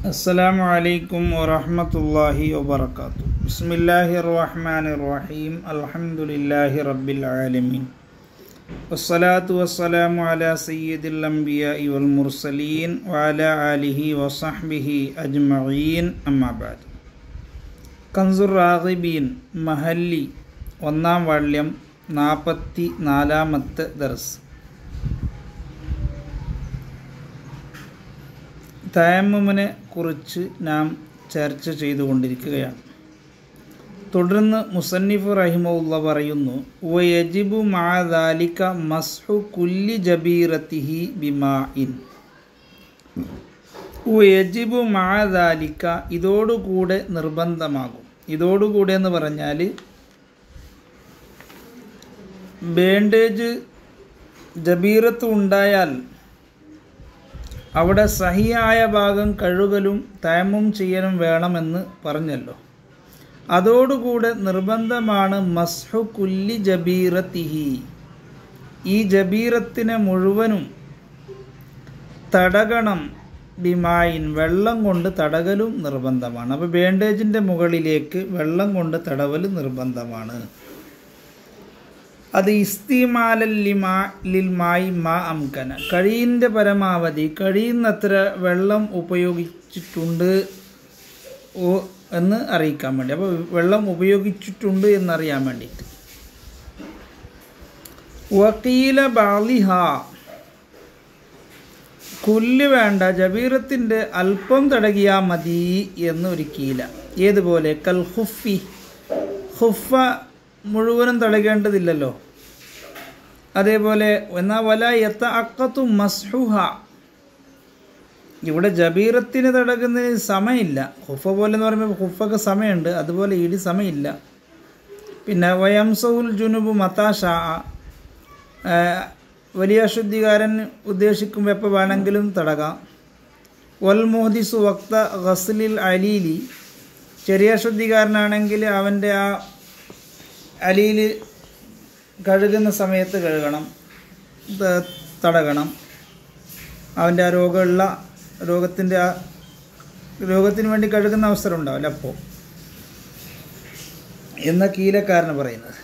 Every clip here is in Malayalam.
السلام عليكم ورحمة الله وبركاته بسم الله الرحمن الرحيم الحمد لله رب العالمين والصلاة والسلام على سيد الأنبياء والمرسلين وعلى آله وصحبه أجمعين أما بعد കൻസുർ റാഗിബീൻ മഹല്ലി ഒന്നാം വാള്യം നാൽപ്പത്തി നാലാമത്തെ ദർസ് തയമ്മുമിനെ കുറിച്ച് നാം ചർച്ച ചെയ്തുകൊണ്ടിരിക്കുകയാണ് തുടർന്ന് മുസന്നിഫ് റഹിമുള്ള പറയുന്നു വയജിബു മാദാലിക മസ്ഹു കുല്ലി ജബീറത്തിഹി ബിമാഇൻ വയജിബു മാദാലിക ഇതോടുകൂടെ നിർബന്ധമാകും ഇതോടുകൂടെ എന്ന് പറഞ്ഞാൽ ബാൻഡേജ് ജബീറത്ത് ഉണ്ടായാൽ അവിടെ സഹിയായ ഭാഗം കഴുകലും തയമ്മും ചെയ്യലും വേണമെന്ന് പറഞ്ഞല്ലോ അതോടുകൂടെ നിർബന്ധമാണ് മസ്ഹു കുല്ലി ജബീറത്തിഹി ഈ ജബീറത്തിനെ മുഴുവനും തടകണം ബിമായിൻ വെള്ളം കൊണ്ട് തടകലും നിർബന്ധമാണ് അപ്പോൾ ബാൻഡേജിൻ്റെ മുകളിലേക്ക് വെള്ളം കൊണ്ട് തടവൽ നിർബന്ധമാണ് അത് ഇസ്തിമാലിമാ ലിൽമായി മാ അംകന കഴിയിൻ്റെ പരമാവധി കഴിയുന്നത്ര വെള്ളം ഉപയോഗിച്ചിട്ടുണ്ട് ഓ എന്ന് അറിയിക്കാൻ വേണ്ടി അപ്പോൾ വെള്ളം ഉപയോഗിച്ചിട്ടുണ്ട് എന്നറിയാൻ വേണ്ടിയിട്ട് വക്കീല ബാലിഹ കുല്ല് വേണ്ട ജബീറത്തിൻ്റെ അല്പം തടകിയാൽ മതി എന്നൊരു കീല ഏതുപോലെ കൽ ഹുഫി ഹുഫ മുഴുവനും തടകേണ്ടതില്ലല്ലോ അതേപോലെ എന്നാൽ വല എത്ത അക്കത്തു മസ്ഹുഹ ഇവിടെ ജബീറത്തിന് തടകുന്നതിന് സമയമില്ല ഹുഫ പോലെ എന്ന് പറയുമ്പോൾ ഹുഫക്ക് സമയമുണ്ട് അതുപോലെ ഇടി സമയമില്ല പിന്നെ വയംസൗൽ ജുനുബ് മത്താഷ വലിയ അശുദ്ധികാരൻ ഉദ്ദേശിക്കുമ്പോൾ എപ്പോൾ വേണമെങ്കിലും തടകാം വൽ മോദിസു വക്ത ഗസ്ലിൽ അലീലി ചെറിയ ശുദ്ധികാരനാണെങ്കിൽ അവൻ്റെ ആ അലിയിൽ കഴുകുന്ന സമയത്ത് കഴുകണം തടകണം അവൻ്റെ ആ രോഗമുള്ള രോഗത്തിൻ്റെ ആ രോഗത്തിന് വേണ്ടി കഴുകുന്ന അവസരം ഉണ്ടാവില്ല അപ്പോൾ എന്ന കീലക്കാരന് പറയുന്നത്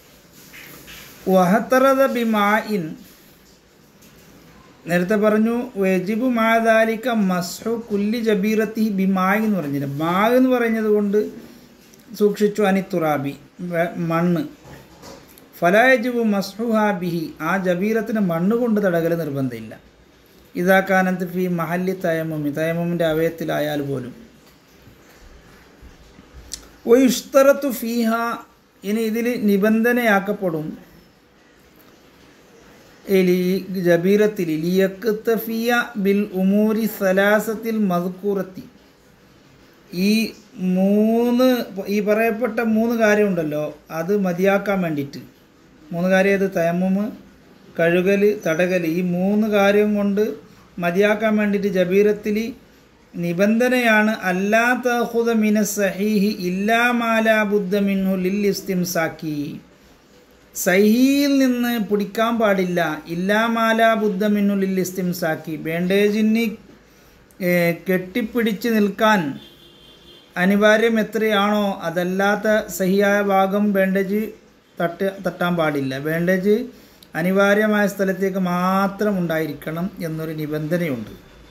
വഹത്തറത ബിമായിൻ നേരത്തെ പറഞ്ഞു വെജിബു മാതാലിക്ക മസ്ഹു കുല്ലി ജബീറത്തി ബിമായി എന്ന് പറഞ്ഞില്ല മാ എന്ന് പറഞ്ഞത് കൊണ്ട് സൂക്ഷിച്ചു അനിത്തുറാബി മണ്ണ് ഫലായജുബു മസ്ഹുഹാ ബിഹി ആ ജബീറത്തിന് മണ്ണ് കൊണ്ട് തടകൽ നിർബന്ധമില്ല ഇതാക്കാനത്ത് ഫി മഹല്ലി തയമുമി തയമുമിൻ്റെ അവയത്തിലായാൽ പോലും ഒയുഷ്തറത്തു ഫീഹ ഇനി ഇതിൽ നിബന്ധനയാക്കപ്പെടും ജബീറത്തിൽ ലിയക്കത്തഫിയ ബിൽ ഉമൂരി സലാസത്തിൽ മധുക്കൂറത്തി ഈ മൂന്ന് ഈ പറയപ്പെട്ട മൂന്ന് കാര്യമുണ്ടല്ലോ അത് മതിയാക്കാൻ വേണ്ടിയിട്ട് മൂന്ന് കാര്യം അത് തയമ്മുമ് കഴുകൽ തടകൽ ഈ മൂന്ന് കാര്യം കൊണ്ട് മതിയാക്കാൻ വേണ്ടിയിട്ട് ജബീറത്തിൽ നിബന്ധനയാണ് അല്ലാ തഹുദ മിന സഹീഹി ഇല്ലാ മാലാ ബുദ്ധ മിൻഹു ലിൽ ഇസ്തിംസാക്കി സഹിയിൽ നിന്ന് പിടിക്കാൻ പാടില്ല ഇല്ലാ മാലാ ബുദ്ധ മിൻഹു ലിൽ ഇസ്തിംസാക്കി ബാൻഡേജിന് കെട്ടിപ്പിടിച്ച് നിൽക്കാൻ അനിവാര്യം എത്രയാണോ അതല്ലാത്ത സഹിയായ ഭാഗം ബാൻഡേജ് തട്ട് തട്ടാൻ പാടില്ല ബാൻഡേജ് അനിവാര്യമായ സ്ഥലത്തേക്ക് മാത്രം ഉണ്ടായിരിക്കണം എന്നൊരു നിബന്ധനയുണ്ട്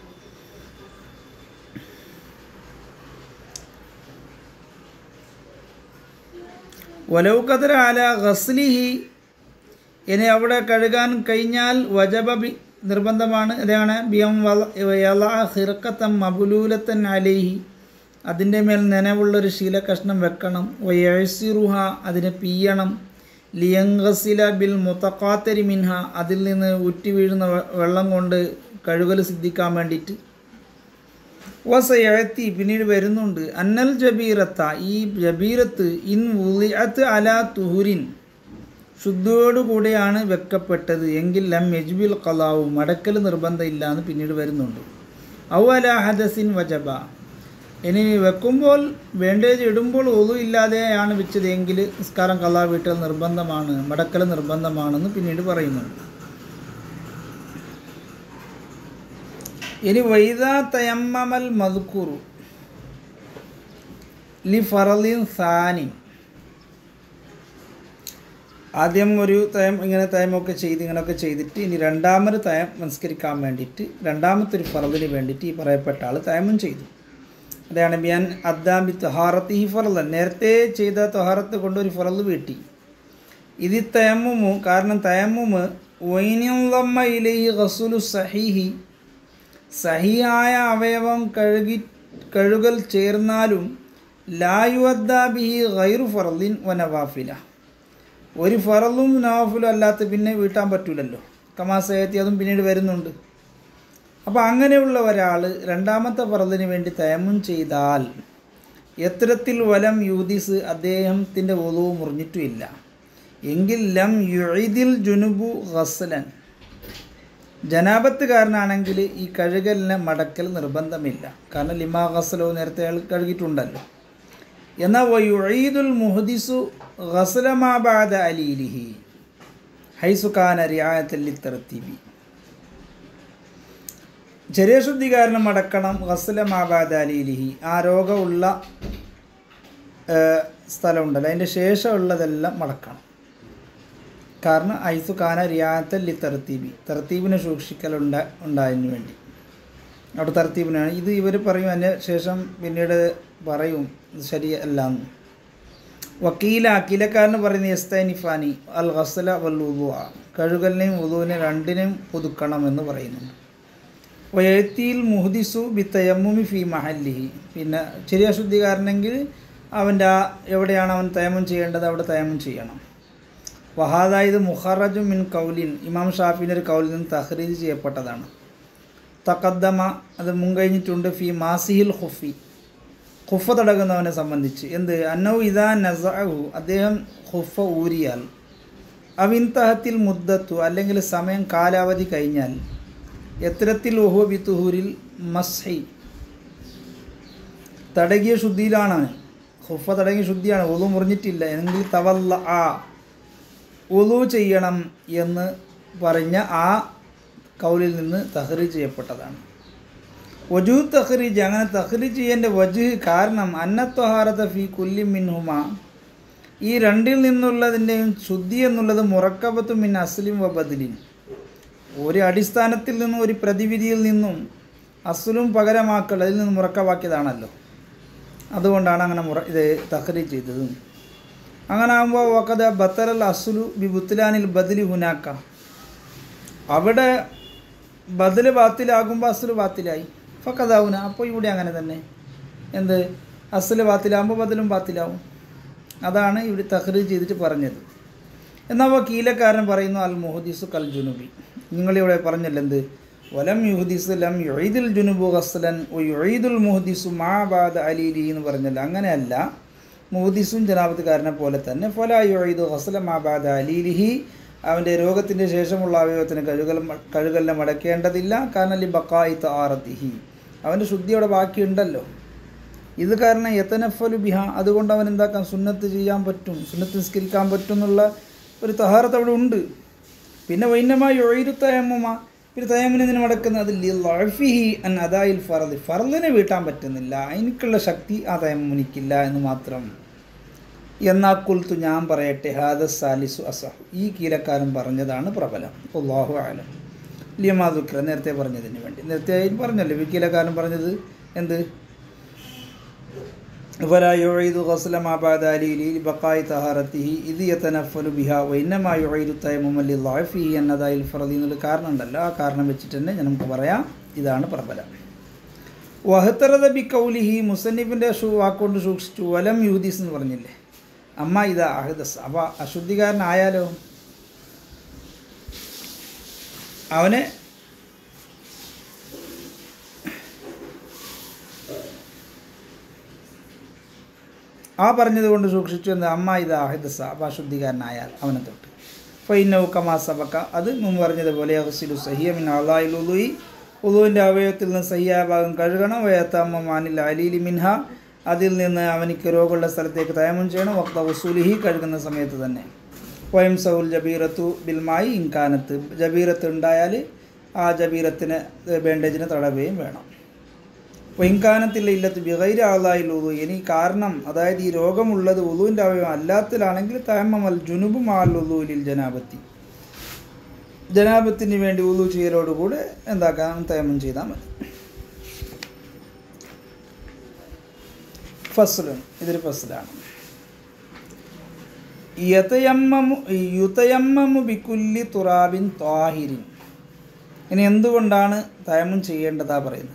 വലൗക്കതര ആല ഗസ്ലിഹി ഇനി അവിടെ കഴുകാൻ കഴിഞ്ഞാൽ വജബ നിർബന്ധമാണ് ഇതാണ് ബിയം വല ഹിറക്കത്തം മബുലൂലത്തൻ അലേഹി അതിൻ്റെ മേൽ നനവുള്ളൊരു ശീല കഷ്ണം വെക്കണം വയസിറുഹ അതിനെ പീയണം ലിയങ്കസില ബിൽ മുത്തക്കാത്തരി മിൻഹ അതിൽ നിന്ന് ഉറ്റി വീഴുന്ന വെള്ളം കൊണ്ട് കഴുകൽ സിദ്ധിക്കാൻ വേണ്ടിയിട്ട് വസയത്തി പിന്നീട് വരുന്നുണ്ട് അന്നൽ ജബീറത്ത ഈ ജബീറത്ത് ഇൻ ഉളിഅത്ത് അല തുഹുരിൻ ശുദ്ധിയോടുകൂടെയാണ് വെക്കപ്പെട്ടത് എങ്കിൽ ലം യജ്ബിൽ കലാവു മടക്കൽ നിർബന്ധമില്ല എന്ന് പിന്നീട് വരുന്നുണ്ട് ഔ അല ഹദസിൻ വജബ ഇനി വെക്കുമ്പോൾ വേണ്ടേജ് ഇടുമ്പോൾ ഒതു ഇല്ലാതെയാണ് വെച്ചത് എങ്കിൽ നിസ്കാരം കലാ വീട്ടൽ നിർബന്ധമാണ് മടക്കൽ നിർബന്ധമാണെന്ന് പിന്നീട് പറയുന്നുണ്ട് ഇനി വൈദ തയമ്മമൽ മദ്കുറു ലി ഫറലിൻ സാനി ആദ്യം ഒരു തയം ഇങ്ങനെ തയമൊക്കെ ചെയ്ത് ഇങ്ങനെയൊക്കെ ചെയ്തിട്ട് ഇനി രണ്ടാമത് തയം നമസ്കരിക്കാൻ വേണ്ടിയിട്ട് രണ്ടാമത്തെ ഒരു ഫറലിന് വേണ്ടിയിട്ട് ഈ പറയപ്പെട്ട ആൾ തയമം ചെയ്തു അതാണ് ബിയാൻ അദ്ദാബി തൊഹാറത്ത് ഈ ഫറലൻ നേരത്തെ ചെയ്ത തൊഹാറത്ത് കൊണ്ട് ഒരു ഫറല് വീട്ടി ഇത് തയമ്മുമു കാരണം തയമ്മുമ് വൈനിയമ്മ ഇലയി റസുലു സഹീഹി സഹിയായ അവയവം കഴുകി കഴുകൽ ചേർന്നാലും ലായുവദ്ദാബിഹി ഗൈറു ഫറലിൻ വനവാഫില ഒരു ഫറലും നവാഫിലും അല്ലാത്ത പിന്നെ വീട്ടാൻ പറ്റൂലല്ലോ കമാസയത്തി അതും പിന്നീട് വരുന്നുണ്ട് അപ്പോൾ അങ്ങനെയുള്ള ഒരാൾ രണ്ടാമത്തെ ഫറലിന് വേണ്ടി തയമ്മും ചെയ്താൽ എത്തരത്തിൽ വലം യൂദിസ് അദ്ദേഹത്തിൻ്റെ ഒതുവ് മുറിഞ്ഞിട്ടുമില്ല എങ്കിൽ ലം യുഴിദിൽ ജുനുബു ഗസലൻ ജനാപത്തുകാരനാണെങ്കിൽ ഈ കഴുകലിനെ മടക്കൽ നിർബന്ധമില്ല കാരണം ലിമാ ഗസലോ നേരത്തെ അയാൾ കഴുകിയിട്ടുണ്ടല്ലോ എന്നാൽ വയുഴീദുൽ മുഹദിസു ഗസലമാബാദ അലീലിഹി ഹൈസുഖാൻ റിയായത്തല്ലി തർത്തീബി ചെറിയ ശുദ്ധികാരണം അടക്കണം ഗസലമാബാദ അലീലിഹി ആ രോഗമുള്ള സ്ഥലമുണ്ടല്ലോ അതിൻ്റെ ശേഷമുള്ളതെല്ലാം മടക്കണം കാരണം ഐസു കാന റിയാത്തല്ലി തർത്തീബി തർത്തീബിനെ സൂക്ഷിക്കലുണ്ട ഉണ്ടായതിനു വേണ്ടി അവിടെ തർത്തീബിനാണ് ഇത് ഇവർ പറയും അതിന് ശേഷം പിന്നീട് പറയും ഇത് ശരിയല്ല എന്ന് വക്കീല അക്കീലക്കാരന് പറയുന്ന യസ്തൈനിഫാനി അൽ ഗസല വൽ ഉദു കഴുകലിനെയും ഉദുവിനെ രണ്ടിനെയും പുതുക്കണം എന്ന് പറയുന്നുണ്ട് വയത്തിയിൽ മുഹദിസു ബി തയമ്മുമി ഫി മഹല്ലിഹി പിന്നെ ചെറിയ ശുദ്ധികാരനെങ്കിൽ അവൻ്റെ ആ എവിടെയാണ് അവൻ തയമം ചെയ്യേണ്ടത് അവിടെ തയമം ചെയ്യണം വഹാദ ഇത് മുഹറജു മിൻ കൗലിൻ ഇമാം ഷാഫിൻ്റെ ഒരു കൗലിൽ നിന്ന് തഹ്രീജ് ചെയ്യപ്പെട്ടതാണ് തക്കദ്ദമ അത് മുൻകഴിഞ്ഞിട്ടുണ്ട് ഫി മാസിഹിൽ ഹുഫി ഹുഫ തടകുന്നവനെ സംബന്ധിച്ച് എന്ത് അന്നൗ ഇദാ നസഹു അദ്ദേഹം ഹുഫ ഊരിയാൽ അവിൻതഹത്തിൽ മുദ്ദത്തു അല്ലെങ്കിൽ സമയം കാലാവധി കഴിഞ്ഞാൽ എത്തരത്തിൽ ഓഹോ ബിത്തുഹൂരിൽ മസ്ഹി തടകിയ ശുദ്ധിയിലാണ് ഹുഫ തടകിയ ശുദ്ധിയാണ് ഒതു മുറിഞ്ഞിട്ടില്ല എങ്കിൽ തവല്ല ആ ഒതു ചെയ്യണം എന്ന് പറഞ്ഞ ആ കൗലിൽ നിന്ന് തഹ്രീജ് ചെയ്യപ്പെട്ടതാണ് വജു തഹ്രീജ് അങ്ങനെ തഹ്രീജ് ചെയ്യേണ്ട വജു കാരണം അന്നത്വഹാരത ഫി കുല്ലി മിൻഹുമ ഈ രണ്ടിൽ നിന്നുള്ളതിൻ്റെയും ശുദ്ധി എന്നുള്ളത് മുറക്കബത്തു മിൻ അസ്ലിം വ ബദലിൻ ഒരു അടിസ്ഥാനത്തിൽ നിന്നും ഒരു പ്രതിവിധിയിൽ നിന്നും അസ്ലും പകരമാക്കൽ അതിൽ നിന്ന് മുറക്കമാക്കിയതാണല്ലോ അതുകൊണ്ടാണ് അങ്ങനെ മുറ ഇത് തഹ്രീജ് ചെയ്തത് അങ്ങനെ ആകുമ്പോൾ വക്കത് ബത്തറൽ അസുലു ബി ബുത്തുലാനിൽ ബദലി ഹുനാക്ക അവിടെ ബദല് ബാത്തിലാകുമ്പോൾ അസുല് ബാത്തിലായി ഫക്കതാവുന അപ്പോൾ ഇവിടെ അങ്ങനെ തന്നെ എന്ത് അസുല് ബാത്തിലാകുമ്പോൾ ബദലും ബാത്തിലാവും അതാണ് ഇവിടെ തഹ്രീജ് ചെയ്തിട്ട് പറഞ്ഞത് എന്നാൽ വക്കീലക്കാരൻ പറയുന്നു അൽ മുഹദീസു കൽ ജുനുബി നിങ്ങളിവിടെ പറഞ്ഞല്ലോ എന്ത് വലം യുഹദീസ് ലം യുഈദുൽ ജുനുബു ഗസ്ലൻ യുഈദുൽ മുഹദീസു മാബാദ അലീലി എന്ന് പറഞ്ഞല്ലോ അങ്ങനെയല്ല മുഹദീസും ജനാപത്തുകാരനെ പോലെ തന്നെ ഫല യുഈദു ഗസ്ല മാബാദ അലീലിഹി അവൻ്റെ രോഗത്തിൻ്റെ ശേഷമുള്ള അവയവത്തിന് കഴുകൽ കഴുകലിനെ മടക്കേണ്ടതില്ല കാരണം ലി ബക്കായി താറത്തിഹി അവൻ്റെ ശുദ്ധി അവിടെ ബാക്കിയുണ്ടല്ലോ ഇത് കാരണം യത്തനഫലു ബിഹ അതുകൊണ്ട് അവൻ എന്താക്കാൻ സുന്നത്ത് ചെയ്യാൻ പറ്റും സുന്നത്ത് നിസ്കരിക്കാൻ പറ്റും എന്നുള്ള ഒരു തഹാറത്ത് അവിടെ ഉണ്ട് പിന്നെ വൈന്നമായി ഒഴിരു തയമ്മുമ പിന്നെ തയമ്മിനെ മടക്കുന്നത് ലഫിഹി അൻ അദായിൽ ഫറദ് ഫറദിനെ വീട്ടാൻ പറ്റുന്നില്ല എനിക്കുള്ള ശക്തി ആ തയമ്മുനിക്കില്ല എന്ന് മാത്രം എന്നാ കുൽത്തു ഞാൻ പറയട്ടെ ഹാദ സാലിസു അസഹു ഈ കീലക്കാരൻ പറഞ്ഞതാണ് പ്രബലം അള്ളാഹു ആലം ലിയമാദുക്ര നേരത്തെ പറഞ്ഞതിന് വേണ്ടി നേരത്തെ പറഞ്ഞല്ലോ ഈ കീലക്കാരൻ പറഞ്ഞത് എന്ത് فلا يعيد غسل ما بعد عليل لبقاء طهارته إذ يتنفل بها وإنما يعيد التيمم لضعفه أن ذا الفرض എന്നുള്ള കാരണം ഉണ്ടല്ലോ ആ കാരണം വെച്ചിട്ട് തന്നെ ഞാൻ നമുക്ക് പറയാം ഇതാണ് പ്രബലം വഹത്തറത ബി കൗലിഹി മുസന്നിഫിൻ്റെ ഷൂ വാക്കുകൊണ്ട് സൂക്ഷിച്ചു വലം യൂദീസ് എന്ന് പറഞ്ഞില്ലേ അമ്മ ഇതാ അഹദസ് അപ്പോൾ അശുദ്ധികാരനായാലോ അവനെ ആ പറഞ്ഞത് കൊണ്ട് സൂക്ഷിച്ചു എന്ന് അമ്മ ഇത് അഹിദസ അപ്പോൾ അശുദ്ധികാരനായാൽ അവനെ തൊട്ട് ഫൈനൗ കമാ സബക്ക അത് മുമ്പ് പറഞ്ഞതുപോലെ അഹസിലു സഹിയമിൻ അള്ളാഹിൽ ഉദുയി ഉദുവിൻ്റെ അവയവത്തിൽ നിന്ന് സഹിയായ ഭാഗം കഴുകണം വയത്തമ്മ മാനിൽ അലീലി മിൻഹ അതിൽ നിന്ന് അവനിക്ക് രോഗമുള്ള സ്ഥലത്തേക്ക് തയമം ചെയ്യണം വക്ത വസൂലിഹി കഴുകുന്ന സമയത്ത് തന്നെ വയം സൗൽ ജബീറത്തു ബിൽമായി ഇൻകാനത്ത് ജബീറത്ത് ഉണ്ടായാൽ ആ ജബീരത്തിന് ബാൻഡേജിന് തടവുകയും വേണം വൈൻകാനത്തില്ല ഇല്ലത്ത് ബിഗൈര ആളായി ഉദു ഇനി കാരണം അതായത് ഈ രോഗമുള്ളത് ഉദുവിൻ്റെ അവയവം അല്ലാത്തതിലാണെങ്കിൽ തയമ്മൽ ജുനുബും ആൽ ഉദുവിൽ ജനാപത്തി ജനാപത്തിന് വേണ്ടി ഉദു ചെയ്യലോടുകൂടെ എന്താക്കാം തയമ്മം ചെയ്താൽ മതി ഫസ്ലുൻ ഇതൊരു ഫസ്ലാണ് യതയമ്മമു യുതയമ്മമു ബിക്കുല്ലി തുറാബിൻ ത്വാഹിരിൻ ഇനി എന്തുകൊണ്ടാണ് തയമ്മം ചെയ്യേണ്ടതാ പറയുന്നത്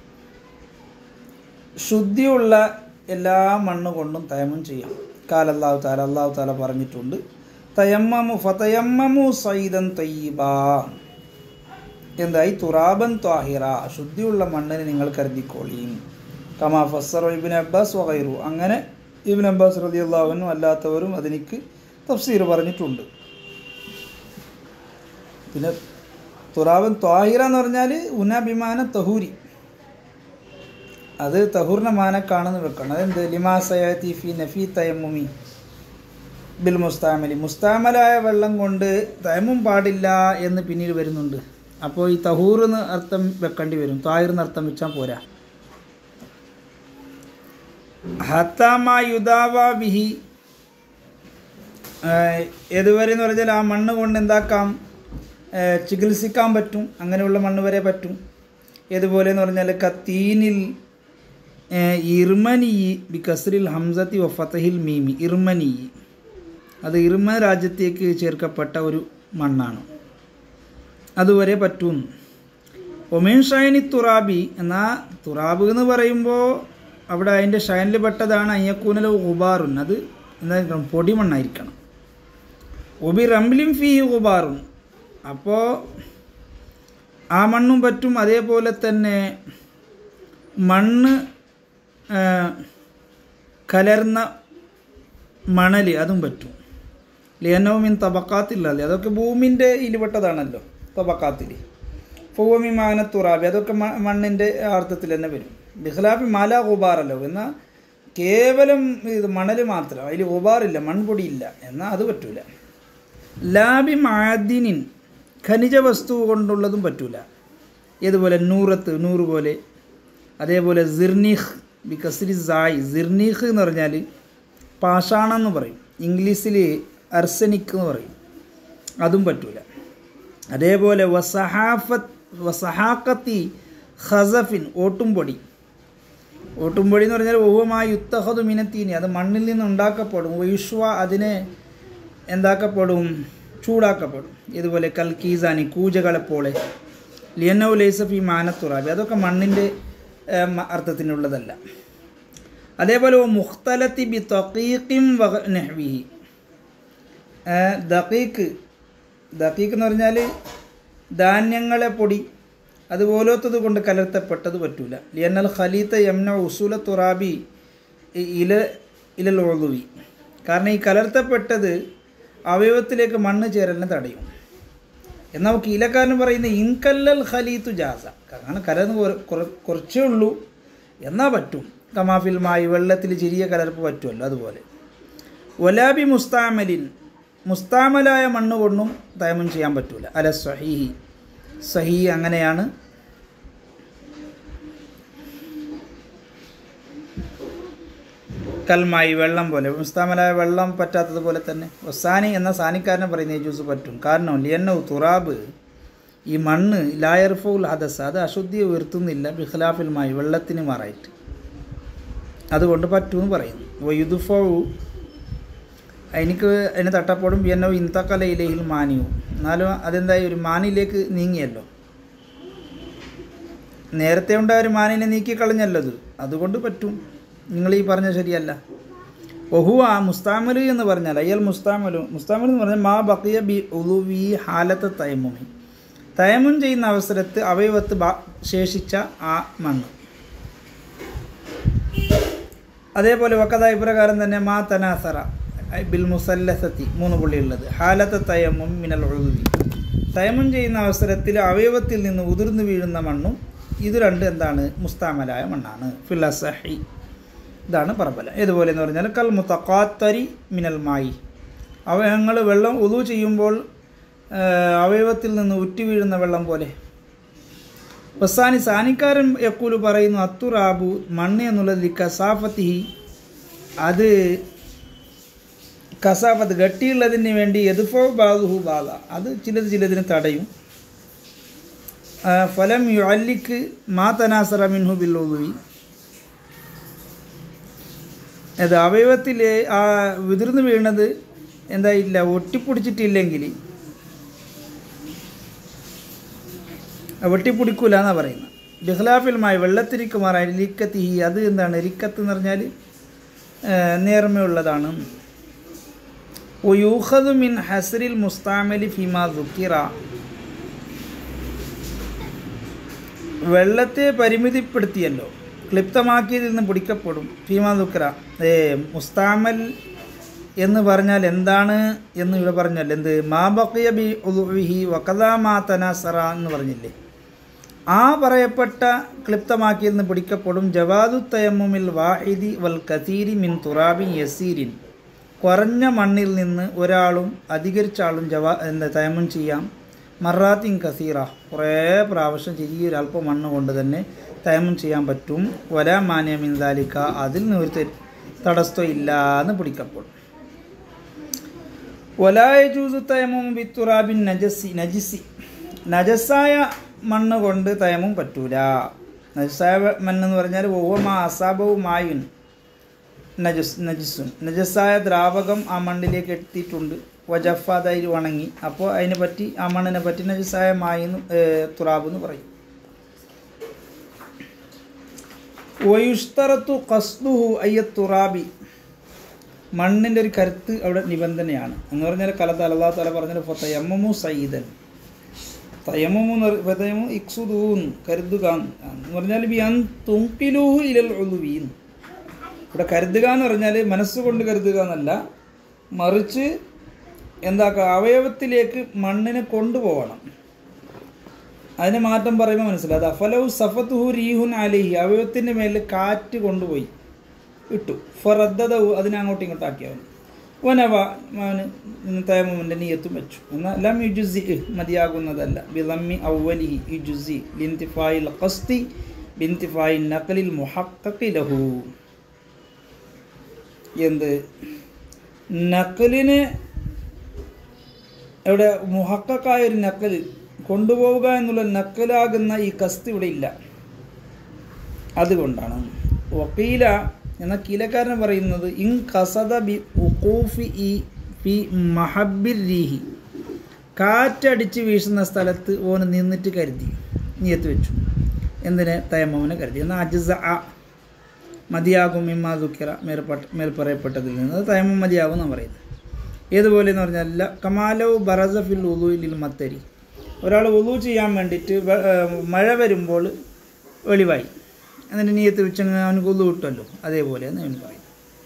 ശുദ്ധിയുള്ള എല്ലാ മണ്ണ് കൊണ്ടും തയമ്മം ചെയ്യാം കാലല്ലാഹു താല അള്ളാഹു താല പറഞ്ഞിട്ടുണ്ട് തയമ്മമു ഫതയമ്മമു സൈദൻ തയ്യബ എന്തായി തുറാബൻ ത്വാഹിറ ശുദ്ധിയുള്ള മണ്ണിനെ നിങ്ങൾ കരുതിക്കോളിയും കമാ ഫസർ ഇബിൻ അബ്ബാസ് വകൈറു അങ്ങനെ ഇബിൻ അബ്ബാസ് റതി അള്ളാഹുനും അല്ലാത്തവരും അതിനിക്ക് തഫ്സീർ പറഞ്ഞിട്ടുണ്ട് പിന്നെ തുറാബൻ ത്വാഹിറ എന്ന് പറഞ്ഞാൽ ഉനഭിമാന തഹൂരി അത് തഹൂറിൻ്റെ മാനക്കാണെന്ന് വെക്കണം അതെന്ത് ലിമാസയത്തി ഫി നഫി തയമ്മുമി ബിൽ മുസ്താമലി മുസ്താമലായ വെള്ളം കൊണ്ട് തയമ്മും പാടില്ല എന്ന് പിന്നീട് വരുന്നുണ്ട് അപ്പോൾ ഈ തഹൂർ എന്ന് അർത്ഥം വെക്കേണ്ടി വരും താഹിർ എന്ന് അർത്ഥം വെച്ചാൽ പോരാ ഹത്താമ യുദാവ ബിഹി ഏതുവരെ എന്ന് പറഞ്ഞാൽ ആ മണ്ണ് കൊണ്ട് എന്താക്കാം ഏഹ് ചികിത്സിക്കാൻ പറ്റും അങ്ങനെയുള്ള മണ്ണ് വരെ പറ്റും ഏതുപോലെ എന്ന് പറഞ്ഞാൽ കത്തീനിൽ ഇർമനി ബി കസ്രിൽ ഹംസത്തി വ ഫതഹിൽ മീമി ഇർമനി അത് ഇർമ രാജ്യത്തേക്ക് ചേർക്കപ്പെട്ട ഒരു മണ്ണാണ് അതുവരെ പറ്റും ഒമേൻ ഷൈനി തുറാബി എന്നാൽ തുറാബ് എന്ന് പറയുമ്പോൾ അവിടെ അതിൻ്റെ ഷൈനിൽ പെട്ടതാണ് അയ്യക്കൂനല ഉബാറുൻ അത് എന്തായിരിക്കണം പൊടിമണ്ണായിരിക്കണം ഒബി റംലിം ഫി ഉബാറുൻ അപ്പോൾ ആ മണ്ണും പറ്റും അതേപോലെ തന്നെ മണ്ണ് ആ, കലർന്ന മണൽ അതും പറ്റും ലിയനോമിൻ തബക്കാത്തില്ലല്ലേ അതൊക്കെ ഭൂമിൻ്റെ ഇതിൽപ്പെട്ടതാണല്ലോ തബക്കാത്തിൽ ഫുവമി മാനത്തുറാബി അതൊക്കെ മ- മണ്ണിൻ്റെ അർത്ഥത്തിൽ തന്നെ വരും ബിഹ്ലാബി മല ഉബാറല്ലോ എന്നാൽ കേവലം ഇത് മണൽ മാത്രം അതിൽ ഉബാറില്ല മൺപൊടിയില്ല എന്നാൽ അത് പറ്റൂല ലാബി മാദിനിൻ ഖനിജ വസ്തു കൊണ്ടുള്ളതും പറ്റൂല ഏതുപോലെ നൂറത്ത് നൂറ് പോലെ അതേപോലെ സിർനീഖ് ബി കസ്രി സായ് സിർനീഖ് എന്ന് പറഞ്ഞാൽ പാഷാണം എന്ന് പറയും ഇംഗ്ലീഷിൽ അർസനിക് എന്ന് പറയും അതും പറ്റൂല അതേപോലെ വസഹാഫത്ത് വസഹാക്കത്തി ഖസഫിൻ ഓട്ടുംപൊടി ഓട്ടുംപൊടി എന്ന് പറഞ്ഞാൽ ഓഹുമായി യുത്തഹദു മിനത്തീനി അത് മണ്ണിൽ നിന്ന് ഉണ്ടാക്കപ്പെടും വൈശ്വ അതിനെ എന്താക്കപ്പെടും ചൂടാക്കപ്പെടും ഇതുപോലെ കൽക്കീസാനി കൂജകളെ പോലെ ലിയനോ ലൈസഫി മാനത്തുറാബി അതൊക്കെ മണ്ണിൻ്റെ ഏഹ്, മ- അർത്ഥത്തിനുള്ളതല്ല അതേപോലെ ഓ മുഖ്തലത്തി ബി തൊക്കീഖിം വഹ നെഹ്വിഹി ദഖീഖ് ദഖീഖ് എന്ന് പറഞ്ഞാൽ ധാന്യങ്ങളെ പൊടി അതുപോലത്തത് കൊണ്ട് കലർത്തപ്പെട്ടത് പറ്റൂല ലിയന്നൽ ഖലീത്ത യംന ഉസൂല തുറാബി ഇ- ഇല ഇലൽ ഒഴുവി കാരണം ഈ കലർത്തപ്പെട്ടത് അവയവത്തിലേക്ക് മണ്ണ് ചേരലിനെ തടയും എന്നാൽ നമുക്ക് ഇലക്കാരൻ പറയുന്ന ഇൻകല്ലൽ ഖലീത്തു ജാസ കാരണം കലർന്ന് കുറ- കുറ- കുറച്ചേ ഉള്ളൂ എന്നാൽ പറ്റും കമാഫിൽമായി വെള്ളത്തിൽ ചെറിയ കലർപ്പ് പറ്റുമല്ലോ അതുപോലെ ഒലാബി മുസ്താമലിൻ മുസ്താമലായ മണ്ണ് കൊണ്ടും തയമം ചെയ്യാൻ പറ്റൂല അല സഹീഹി സഹീ അങ്ങനെയാണ് കൽമായി വെള്ളം പോലെ മുസ്താമലായ വെള്ളം പറ്റാത്തതുപോലെ തന്നെ ഒസാനി എന്ന സാനിക്കാരനെ പറയുന്ന ഈ ജ്യൂസ് പറ്റും കാരണം ലിയന്നൗ തുറാബ് ഈ മണ്ണ് ലായർഫുൽ ഹദസ് അത് അശുദ്ധിയെ ഉയർത്തുന്നില്ല ബിഖലാഫിൽമായി വെള്ളത്തിന് മാറായിട്ട് അതുകൊണ്ട് പറ്റുമെന്ന് പറയുന്നു വയുദുഫു എനിക്ക് അതിന് തട്ടപ്പെടും എന്നോ ഇന്തക്കലയിലേഹിൽ മാനിയു എന്നാലും അതെന്തായി ഒരു മാനിലേക്ക് നീങ്ങിയല്ലോ നേരത്തെ ഉണ്ടായ ഒരു മാനിനെ നീക്കിക്കളഞ്ഞല്ലോ അത് അതുകൊണ്ട് പറ്റും നിങ്ങൾ ഈ പറഞ്ഞ ശരിയല്ല ഒഹുവ മുസ്താമലു എന്ന് പറഞ്ഞാൽ അയ്യൽ മുസ്താമലു മുസ്താമലു എന്ന് പറഞ്ഞാൽ മാ ബക്കിയ ബി ഉളുവി ഹാലത്ത് തയമുമി തയമും ചെയ്യുന്ന അവസരത്ത് അവയവത്ത് ബ ശേഷിച്ച ആ മണ്ണ് അതേപോലെ വക്കത ഇപ്രകാരം തന്നെ മാ തനാസറ ബിൽ മുസല്ലസത്തി മൂന്ന് പുള്ളിയുള്ളത് ഹാലത്ത് തയമും മിനൽ ഒഴുകി തയമും ചെയ്യുന്ന അവസരത്തിൽ അവയവത്തിൽ നിന്ന് ഉതിർന്നു വീഴുന്ന മണ്ണും ഇത് രണ്ട് എന്താണ് മുസ്താമലായ മണ്ണാണ് ഫിലസഹി ഇതാണ് പ്രബലം ഏതുപോലെ എന്ന് പറഞ്ഞാൽ കൽ മുത്തക്കാത്തരി മിനൽ മായി അവയവങ്ങൾ വെള്ളം ഉതു ചെയ്യുമ്പോൾ ആ, അവയവത്തിൽ നിന്ന് ഉറ്റി വീഴുന്ന വെള്ളം പോലെ വസാനി സാനിക്കാരൻ യക്കൂല് പറയുന്നു അത്തുറാബു മണ്ണ് എന്നുള്ളത് കസാഫത്തിഹി അത് കസാഫത്ത് ഗട്ടിയുള്ളതിന് വേണ്ടി എതുഫോ ബാദുഹു ബാദ അത് ചിലത് ചിലതിന് തടയും ആ, ഫലം യുഅല്ലിക്ക് മാ തനാസറ മിൻഹു ബില്ലുദുവി അത് അവയവത്തിൽ ആ വിതിർന്ന് വീണത് എന്താ ഇല്ല ഒട്ടിപ്പിടിച്ചിട്ടില്ലെങ്കിൽ വെട്ടിപ്പിടിക്കൂല എന്നാണ് പറയുന്നത് ബിഹ്ലാഫിൽമായി വെള്ളത്തിരിക്കുമാർ അരിക്കത്തി അത് എന്താണ് എരിക്കത്ത് എന്ന് പറഞ്ഞാൽ നേർമയുള്ളതാണ് ഒയൂഹദു മിൻ ഹസറിൽ മുസ്താമലി ഫിമാ ദുക്കിറ വെള്ളത്തെ പരിമിതിപ്പെടുത്തിയല്ലോ ക്ലിപ്തമാക്കിയതിൽ നിന്ന് പിടിക്കപ്പെടും ഫീമാ ദുക്കിറ ഏ മുസ്താമൽ എന്ന് പറഞ്ഞാൽ എന്താണ് എന്ന് ഇവിടെ പറഞ്ഞല്ലോ എന്ത് മാ ബക്കിയ ബി ഉദുഹി വക്കദാ മാ തനാസറ എന്ന് പറഞ്ഞില്ലേ ആ പറയപ്പെട്ട ക്ലിപ്തമാക്കിയിൽ നിന്ന് പിടിക്കപ്പെടും ജവാദു തയമ്മുമിൽ വാഹിദി വൽ കസീരി മിൻ തുറാബിൻ യസീരിൻ കുറഞ്ഞ മണ്ണിൽ നിന്ന് ഒരാളും അധികരിച്ച ആളും ജവാ എന്താ തയമ്മും ചെയ്യാം മറാത്തിൻ കസീറ കുറേ പ്രാവശ്യം ചെറിയൊരല്പം മണ്ണ് കൊണ്ട് തന്നെ തയമ്മും ചെയ്യാൻ പറ്റും വലാ മാന്യ മിന്താലിക്ക അതിൽ നിന്ന് ഒരു തെ- തടസ്സം ഇല്ല എന്ന് പിടിക്കപ്പെടും വലായ ജൂസു തയമും ബിത്തുറാബിൻ നജസി നജിസി നജസായ മണ്ണ് കൊണ്ട് തയമും പറ്റൂല നജസായ മണ്ണ് എന്ന് പറഞ്ഞാൽ ഓവമാ അസാബവും മായുൻ നജസ് നജിസുൻ നജസായ ദ്രാവകം ആ മണ്ണിലേക്ക് എത്തിയിട്ടുണ്ട് വജഫ അതായി വണങ്ങി അപ്പോൾ അതിനെ പറ്റി ആ മണ്ണിനെ പറ്റി നജസായ മായിന്ന് തുറാബ് എന്ന് പറയും വയുഷ്തറത്തു കസ്തുഹു അയ്യ തുറാബി മണ്ണിൻ്റെ ഒരു കരുത്ത് അവിടെ നിബന്ധനയാണ് എന്ന് പറഞ്ഞാൽ കലത്ത് അല്ലാ തല പറഞ്ഞാൽ തയമ്മു സയ്യിദൻ തയമ്മു തയമ്മു ഇക്സുദൂൻ കരുതുക എന്ന് പറഞ്ഞാൽ ബിയാൻ തുങ്കിലൂഹു ഇലൽ ഒലുവീൻ ഇവിടെ കരുതുക എന്ന് പറഞ്ഞാൽ മനസ്സുകൊണ്ട് കരുതുക എന്നല്ല മറിച്ച് എന്താക്കുക അവയവത്തിലേക്ക് മണ്ണിനെ കൊണ്ടുപോകണം അതിന് മാറ്റം പറയുമ്പോൾ മനസ്സിലായി അത് അഫലൗ സഫത്തുഹു റീഹുൻ അലിഹി അവയവത്തിൻ്റെ മേലിൽ കാറ്റ് കൊണ്ടുപോയി ഇട്ടു ഫറദ്ദതഹു അതിനെ അങ്ങോട്ടും ഇങ്ങോട്ടും ആക്കിയവൻ വനവ അവന് തയമമിൻ്റെ നീയത്തും വെച്ചു എന്നാൽ ലം യുജുസി മതിയാകുന്നതല്ല ബിലമ്മി ഔവലിഹി യുജുസി ലിൻതിഫായിൽ ഖസ്തി ബിൻതിഫായി നഖലിൽ മുഹഖഖി ലഹു എന്ത് നക്കലിന് ഇവിടെ മുഹക്കായ ഒരു നക്കൽ കൊണ്ടുപോവുക എന്നുള്ള നക്കലാകുന്ന ഈ കസ്ത് ഇവിടെ ഇല്ല അതുകൊണ്ടാണ് വക്കീല എന്ന കീലക്കാരൻ പറയുന്നത് ഇൻ കസദ ബി ഉഖൂഫി ഈ ഫി മഹബിർ രീഹി കാറ്റടിച്ച് വീശുന്ന സ്ഥലത്ത് ഓന് നിന്നിട്ട് കരുതി നീയത്ത് വെച്ചു എന്തിന് തയമോനെ കരുതി എന്നാൽ അജിസ അ മതിയാകും ഇമ്മാ ദുഃഖിറ മേൽപ്പെട്ട മേൽ പറയപ്പെട്ടതിൽ നിന്ന് അത് തയമം മതിയാകും എന്നാണ് പറയുന്നത് ഏതുപോലെ എന്ന് പറഞ്ഞാൽ ല കമാലവ് ബറസഫിൽ ഉദുലിൽ മത്തരി ഒരാൾ ഉദു ചെയ്യാൻ വേണ്ടിയിട്ട് വ- ഏഹ് മഴ വരുമ്പോൾ വെളിവായി എന്നിട്ട് നീയത്ത് വെച്ചങ്ങ് അവന് ഉദു കിട്ടുമല്ലോ അതേപോലെയാണ് അവന് പറയും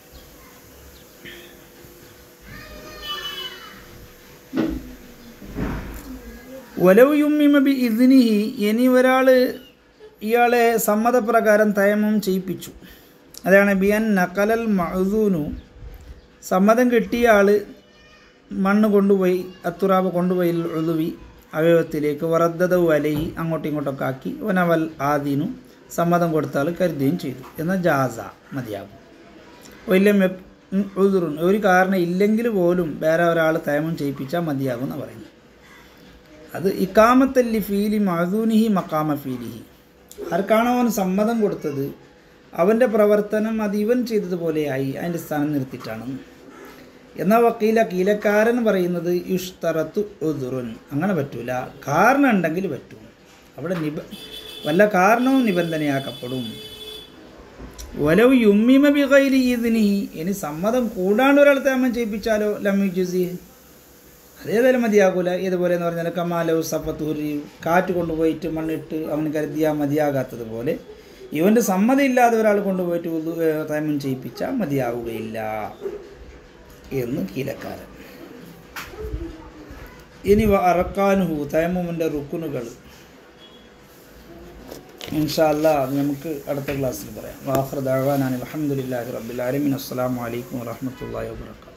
വലവ് യുമ്മിമ ബി ഇതിനിഹി ഇനി ഒരാൾ ഇയാളെ സമ്മതപ്രകാരം തയമം ചെയ്യിപ്പിച്ചു അതാണ് ബിയൻ നക്കലൽ മഹദൂനു സമ്മതം കിട്ടിയ ആൾ മണ്ണ് കൊണ്ടുപോയി അത്തുറാബ് കൊണ്ടുപോയി ഒതുവി അവയവത്തിലേക്ക് വറദ്ദത വലയി അങ്ങോട്ടും ഇങ്ങോട്ടൊക്കെ ആക്കി വനവൽ ആദീനു സമ്മതം കൊടുത്താൽ കരുതുകയും ചെയ്തു എന്നാൽ ജാസ മതിയാകും വലിയ ഉതുറുൻ ഒരു കാരണം ഇല്ലെങ്കിൽ പോലും വേറെ ഒരാൾ തയമം ചെയ്യിപ്പിച്ചാൽ മതിയാകും എന്ന് പറയുന്നു അത് ഇക്കാമത്തല്ലി ഫീലി മഹദൂനിഹി മക്കാമ ഫീലിഹി ആർക്കാണോ അവൻ സമ്മതം കൊടുത്തത് അവൻ്റെ പ്രവർത്തനം അത് ഇവൻ ചെയ്തതുപോലെയായി അതിൻ്റെ സ്ഥാനം നിർത്തിയിട്ടാണ് എന്നാൽ വക്കീല കീലക്കാരൻ പറയുന്നത് ഇഷ്തറത്തു ഉദുറുൻ അങ്ങനെ പറ്റൂല കാരണം ഉണ്ടെങ്കിൽ പറ്റും അവിടെ നിബ വല്ല കാരണവും നിബന്ധനയാക്കപ്പെടും വലവ് യുമ്മിമ ബിഗൈരി ഇതിനി ഇനി സമ്മതം കൂടാണ്ട് ഒരാൾ തേമം ചെയ്യിപ്പിച്ചാലോ ലമ്മി ജുസി അതേതായാലും മതിയാകൂല ഇതുപോലെ എന്ന് പറഞ്ഞാൽ കമാലവ് സഫത്തൂരി കാറ്റ് കൊണ്ടുപോയിട്ട് മണ്ണിട്ട് അവന് കരുതിയാൽ മതിയാകാത്തതുപോലെ ഇവൻ്റെ സമ്മതം ഇല്ലാതെ ഒരാൾ കൊണ്ടുപോയിട്ട് ഉദു തൈമം ചെയ്യിപ്പിച്ചാൽ മതിയാവുകയില്ല എന്ന് കീലക്കാരൻ ഇനി അറക്കാനുഹു തൈമുമിൻ്റെ റുക്കുനുകൾ ഇൻഷാ അല്ലാ അത് നമുക്ക് അടുത്ത ക്ലാസ്സിൽ പറയാം വാഹർ ദാവാനാണ് അലഹമുല്ലാഹി റബ്ബിൽ ആലമിൻ അസ്സാം വലൈക്കും വാഹമത്തല്ലാ വാബർക്കാത്തു